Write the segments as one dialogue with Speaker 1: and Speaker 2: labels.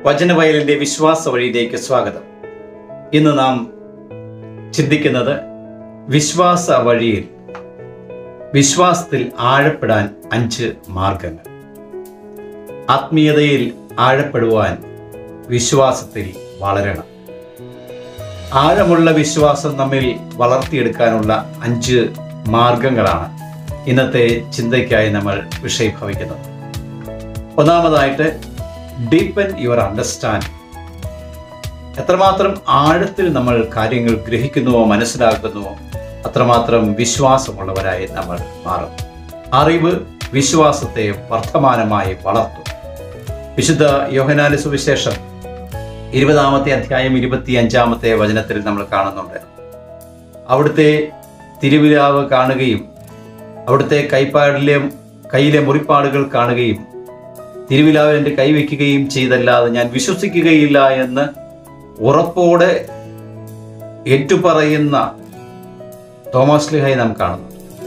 Speaker 1: വചനവയലിന്റെ വിശ്വാസ വഴിയിലേക്ക് സ്വാഗതം ഇന്ന് നാം ചിന്തിക്കുന്നത് വിശ്വാസ വഴിയിൽ വിശ്വാസത്തിൽ ആഴപ്പെടാൻ അഞ്ച് മാർഗങ്ങൾ ആത്മീയതയിൽ ആഴപ്പെടുവാൻ വിശ്വാസത്തിൽ വളരണം ആഴമുള്ള വിശ്വാസം നമ്മിൽ വളർത്തിയെടുക്കാനുള്ള അഞ്ച് മാർഗങ്ങളാണ് ഇന്നത്തെ ചിന്തയ്ക്കായി നമ്മൾ വിഷയഭവിക്കുന്നത് ഒന്നാമതായിട്ട് ഡീപ്പൻ യുവർ അണ്ടർസ്റ്റാൻഡ് എത്രമാത്രം ആഴത്തിൽ നമ്മൾ കാര്യങ്ങൾ ഗ്രഹിക്കുന്നുവോ മനസ്സിലാക്കുന്നുവോ അത്രമാത്രം വിശ്വാസമുള്ളവരായി നമ്മൾ മാറും അറിവ് വിശ്വാസത്തെ വർത്തമാനമായി വളർത്തും വിശുദ്ധ യോഹനാല് സുവിശേഷം ഇരുപതാമത്തെ അധ്യായം ഇരുപത്തി അഞ്ചാമത്തെ വചനത്തിൽ നമ്മൾ കാണുന്നുണ്ട് അവിടുത്തെ തിരുവിലാവ് കാണുകയും അവിടുത്തെ കൈപ്പാടിലെ കയ്യിലെ മുറിപ്പാടുകൾ കാണുകയും തിരുവിലാവ് എൻ്റെ കൈവയ്ക്കുകയും ചെയ്തല്ലാതെ ഞാൻ വിശ്വസിക്കുകയില്ല എന്ന് ഉറപ്പോടെ ഏറ്റുപറയുന്ന തോമസ് ലിഹായി നാം കാണുന്നു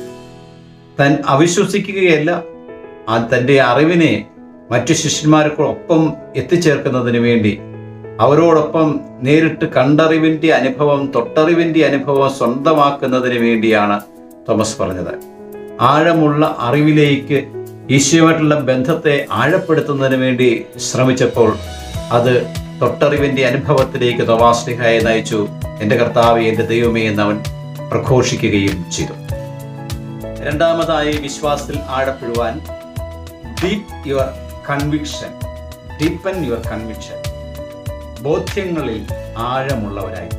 Speaker 1: താൻ അവിശ്വസിക്കുകയല്ല ആ തൻ്റെ അറിവിനെ മറ്റു ശിഷ്യന്മാർക്കൊപ്പം എത്തിച്ചേർക്കുന്നതിന് വേണ്ടി അവരോടൊപ്പം നേരിട്ട് കണ്ടറിവിൻ്റെ അനുഭവം തൊട്ടറിവിൻ്റെ അനുഭവം സ്വന്തമാക്കുന്നതിന് വേണ്ടിയാണ് തോമസ് പറഞ്ഞത് ആഴമുള്ള അറിവിലേക്ക് ഈശോയുമായിട്ടുള്ള ബന്ധത്തെ ആഴപ്പെടുത്തുന്നതിന് വേണ്ടി ശ്രമിച്ചപ്പോൾ അത് തൊട്ടറിവിൻ്റെ അനുഭവത്തിലേക്ക് തോമാസ്ലിഹായെ നയിച്ചു എൻ്റെ കർത്താവ് എൻ്റെ ദൈവമേ എന്ന് അവൻ പ്രഘോഷിക്കുകയും ചെയ്തു രണ്ടാമതായി വിശ്വാസത്തിൽ ആഴപ്പെടുവാൻ deep your conviction deepen your conviction ബോധ്യങ്ങളിൽ ആഴമുള്ളവരായി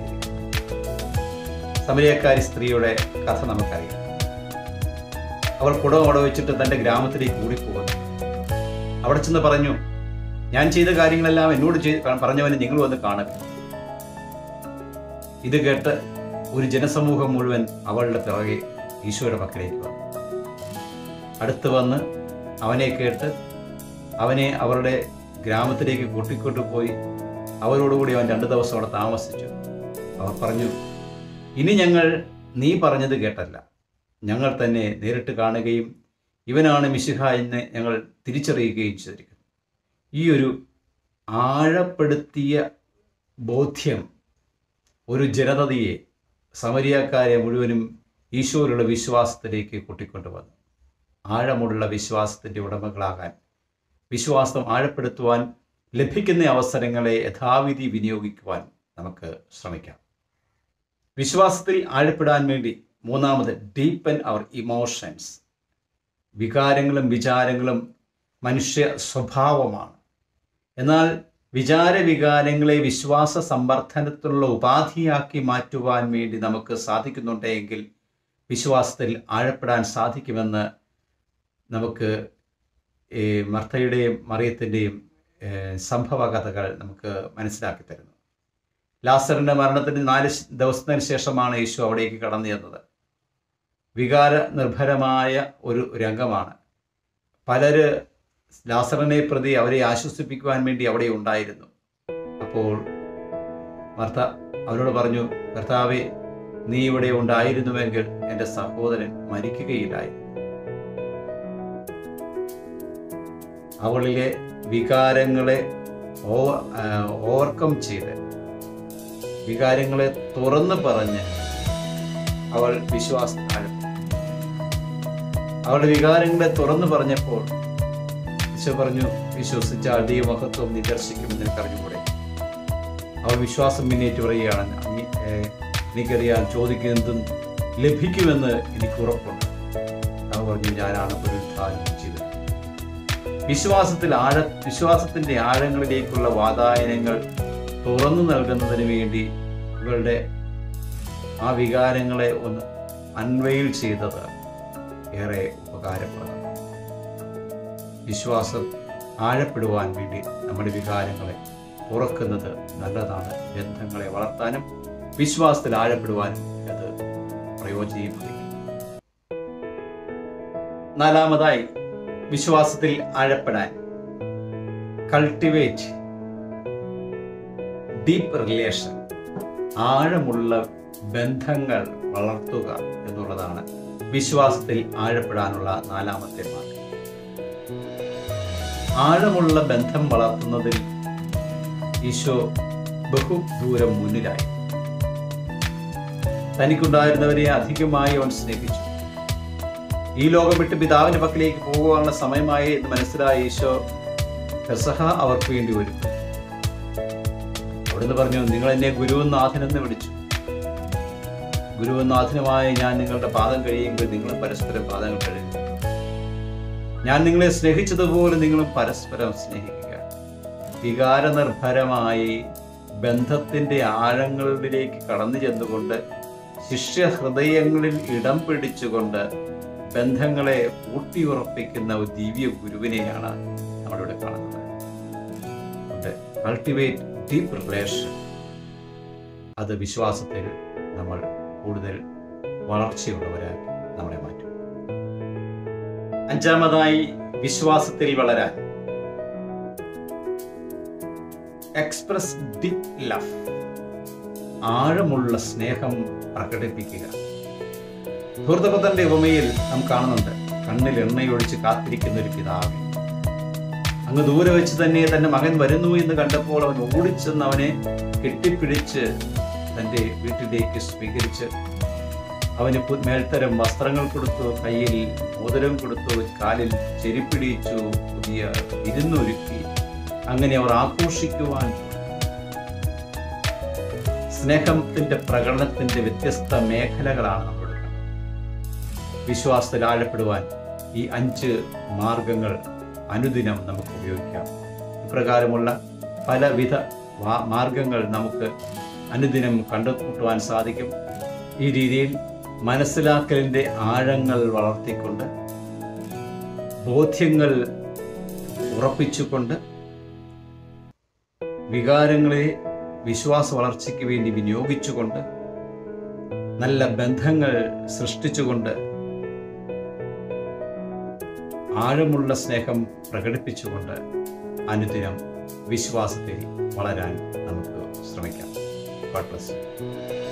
Speaker 1: സമരിയക്കാരി സ്ത്രീയുടെ കഥ നമുക്കറിയാം അവൾ കുടം അവിടെ വെച്ചിട്ട് തൻ്റെ ഗ്രാമത്തിലേക്ക് ഓടിപ്പോകുന്നു അവിടെ ചെന്ന് പറഞ്ഞു ഞാൻ ചെയ്ത കാര്യങ്ങളെല്ലാം എന്നോട് ചെയ്ത് പറഞ്ഞവനെ നിങ്ങൾ വന്ന് കാണുക ഇത് കേട്ട് ഒരു ജനസമൂഹം മുഴുവൻ അവളുടെ പിറകെ ഈശോയുടെ പക്കലേക്ക് വന്നു അടുത്ത് വന്ന് അവനെ കേട്ട് അവനെ അവരുടെ ഗ്രാമത്തിലേക്ക് കൂട്ടിക്കൊണ്ടു പോയി അവരോടുകൂടി അവൻ രണ്ട് ദിവസം അവിടെ താമസിച്ചു അവർ പറഞ്ഞു ഇനി ഞങ്ങൾ നീ പറഞ്ഞത് കേട്ടല്ല ഞങ്ങൾ തന്നെ നേരിട്ട് കാണുകയും ഇവനാണ് മിശിഹ എന്ന് ഞങ്ങൾ തിരിച്ചറിയുകയും ചെയ്തിരിക്കുന്നു ഈ ഒരു ആഴപ്പെടുത്തിയ ബോധ്യം ഒരു ജനതയെ സമരിയക്കാരെ മുഴുവനും ഈശോയിലുള്ള വിശ്വാസത്തിലേക്ക് കൂട്ടിക്കൊണ്ടുവന്നു ആഴമുള്ള വിശ്വാസത്തിൻ്റെ ഉടമകളാകാൻ വിശ്വാസം ആഴപ്പെടുത്തുവാൻ ലഭിക്കുന്ന അവസരങ്ങളെ യഥാവിധി വിനിയോഗിക്കുവാൻ നമുക്ക് ശ്രമിക്കാം വിശ്വാസത്തിൽ ആഴപ്പെടാൻ വേണ്ടി മൂന്നാമത് ഡീപ്പൻ അവർ ഇമോഷൻസ് വികാരങ്ങളും വിചാരങ്ങളും മനുഷ്യ സ്വഭാവമാണ് എന്നാൽ വിചാര വികാരങ്ങളെ വിശ്വാസ സമ്പർദ്ധനത്തിലുള്ള ഉപാധിയാക്കി മാറ്റുവാൻ വേണ്ടി നമുക്ക് സാധിക്കുന്നുണ്ടെങ്കിൽ വിശ്വാസത്തിൽ ആഴപ്പെടാൻ സാധിക്കുമെന്ന് നമുക്ക് ഈ മർത്തയുടെയും മറിയത്തിൻ്റെയും സംഭവ കഥകൾ നമുക്ക് മനസ്സിലാക്കി തരുന്നു ലാസറിൻ്റെ മരണത്തിന് നാല് ദിവസത്തിന് ശേഷമാണ് യേശു അവിടേക്ക് കടന്നു ചെന്നത് വികാര നിർഭരമായ ഒരു രംഗമാണ് പലര് ലാസറിനെ പ്രതി അവരെ ആശ്വസിപ്പിക്കുവാൻ വേണ്ടി അവിടെ ഉണ്ടായിരുന്നു അപ്പോൾ മർത്ത അവരോട് പറഞ്ഞു കർത്താവെ നീ ഇവിടെ ഉണ്ടായിരുന്നുവെങ്കിൽ എൻ്റെ സഹോദരൻ മരിക്കുകയില്ലായിരുന്നു അവളിലെ വികാരങ്ങളെ ഓവർകം ചെയ്ത് വികാരങ്ങളെ തുറന്നു പറഞ്ഞ് അവൾ വിശ്വാസ അവളുടെ വികാരങ്ങളെ തുറന്നു പറഞ്ഞപ്പോൾ ഈശോ പറഞ്ഞു വിശ്വസിച്ച അടിയ മഹത്വം നീ ദർശിക്കുമെന്ന് എനിക്കറിഞ്ഞുകൂടെ അവൾ വിശ്വാസം മുന്നേറ്റ് പറയുകയാണ് എനിക്കറിയാൻ ചോദിക്കുന്നതും ലഭിക്കുമെന്ന് എനിക്ക് ഉറപ്പുണ്ട് അവൾ പറഞ്ഞു ഞാനാണ് പുനരുദ്ധാനം ചെയ്തത് വിശ്വാസത്തിൽ ആഴ വിശ്വാസത്തിന്റെ ആഴങ്ങളിലേക്കുള്ള വാതായനങ്ങൾ തുറന്നു നൽകുന്നതിന് വേണ്ടി ഇവളുടെ ആ വികാരങ്ങളെ ഒന്ന് അൺവെയിൽ ചെയ്തത് ഏറെ ഉപകാരപ്രദമാണ് വിശ്വാസം ആഴപ്പെടുവാൻ വേണ്ടി നമ്മുടെ വികാരങ്ങളെ തുറക്കുന്നത് നല്ലതാണ് ബന്ധങ്ങളെ വളർത്താനും വിശ്വാസത്തിൽ ആഴപ്പെടുവാനും അത് പ്രയോജനീയമായിരിക്കും നാലാമതായി വിശ്വാസത്തിൽ ആഴപ്പെടാൻ കൾട്ടിവേറ്റ് ഡീപ്പ് റിലേഷൻ ആഴമുള്ള ബന്ധങ്ങൾ വളർത്തുക എന്നുള്ളതാണ് വിശ്വാസത്തിൽ ആഴപ്പെടാനുള്ള നാലാമത്തെ മാർഗം ആഴമുള്ള ബന്ധം വളർത്തുന്നതിൽ ഈശോ ബഹു ദൂരം മുന്നിലായി തനിക്കുണ്ടായിരുന്നവരെ അധികമായി അവൻ സ്നേഹിച്ചു ഈ ലോകം വിട്ട് പിതാവിന്റെ പക്കലേക്ക് പോകുവാനുള്ള സമയമായി എന്ന് മനസ്സിലായ ഈശോ പെസഹ അവർക്ക് വേണ്ടി ഒരുക്കും അവിടുന്ന് പറഞ്ഞു നിങ്ങൾ എന്നെ ഗുരുവനാഥനെന്ന് വിളിച്ചു ഗുരുവനാഥനുമായ ഞാൻ നിങ്ങളുടെ പാദം കഴിയുമ്പോൾ നിങ്ങളും പരസ്പരം പാദങ്ങൾ കഴിയും ഞാൻ നിങ്ങളെ സ്നേഹിച്ചതുപോലെ നിങ്ങളും പരസ്പരം സ്നേഹിക്കുക വികാരനിർഭരമായി ബന്ധത്തിന്റെ ആഴങ്ങളിലേക്ക് കടന്നു ചെന്നുകൊണ്ട് ശിഷ്യ ഹൃദയങ്ങളിൽ ഇടം പിടിച്ചുകൊണ്ട് ബന്ധങ്ങളെ ഊട്ടിയുറപ്പിക്കുന്ന ഒരു ദിവ്യ ഗുരുവിനെയാണ് നമ്മളിവിടെ കാണുന്നത് കൾട്ടിവേറ്റ് ഡീപ്പ് റിലേഷൻ അത് വിശ്വാസത്തിൽ നമ്മൾ കൂടുതൽ വളർച്ചയുള്ളവരാക്കി നമ്മളെ മാറ്റും അഞ്ചാമതായി വിശ്വാസത്തിൽ വളരാൻ എക്സ്പ്രസ് ഡീപ് ലവ് ആഴമുള്ള സ്നേഹം പ്രകടിപ്പിക്കുക ധൂർത്തപുത്രന്റെ ഉപമയിൽ നാം കാണുന്നുണ്ട് കണ്ണിൽ എണ്ണയൊഴിച്ച് കാത്തിരിക്കുന്ന ഒരു പിതാവ് അങ്ങ് ദൂരെ വെച്ച് തന്നെ തന്റെ മകൻ വരുന്നു എന്ന് കണ്ടപ്പോൾ അവൻ ഓടിച്ചെന്ന് അവനെ കെട്ടിപ്പിടിച്ച് തന്റെ വീട്ടിലേക്ക് സ്വീകരിച്ച് അവന് പു- മേൽത്തരം വസ്ത്രങ്ങൾ കൊടുത്തു കയ്യിൽ മോതിരം കൊടുത്തു കാലിൽ ചെരിപ്പിടിച്ചു പുതിയ വിരുന്നൊരുക്കി അങ്ങനെ അവർ ആഘോഷിക്കുവാൻ സ്നേഹത്തിന്റെ പ്രകടനത്തിന്റെ വ്യത്യസ്ത മേഖലകളാണ് നമ്മൾ വിശ്വാസത്തിൽ ആഴപ്പെടുവാൻ ഈ അഞ്ച് മാർഗങ്ങൾ അനുദിനം നമുക്ക് ഉപയോഗിക്കാം ഇപ്രകാരമുള്ള പലവിധ വാ- മാർഗങ്ങൾ നമുക്ക് അനുദിനം കണ്ടുമുട്ടുവാൻ സാധിക്കും ഈ രീതിയിൽ മനസ്സിലാക്കലിൻ്റെ ആഴങ്ങൾ വളർത്തിക്കൊണ്ട് ബോധ്യങ്ങൾ ഉറപ്പിച്ചുകൊണ്ട് വികാരങ്ങളെ വിശ്വാസ വളർച്ചയ്ക്ക് വേണ്ടി വിനിയോഗിച്ചുകൊണ്ട് നല്ല ബന്ധങ്ങൾ സൃഷ്ടിച്ചുകൊണ്ട് ആഴമുള്ള സ്നേഹം പ്രകടിപ്പിച്ചുകൊണ്ട് അനുദിനം വിശ്വാസത്തിൽ വളരാൻ നമുക്ക് ശ്രമിക്കാം God bless you.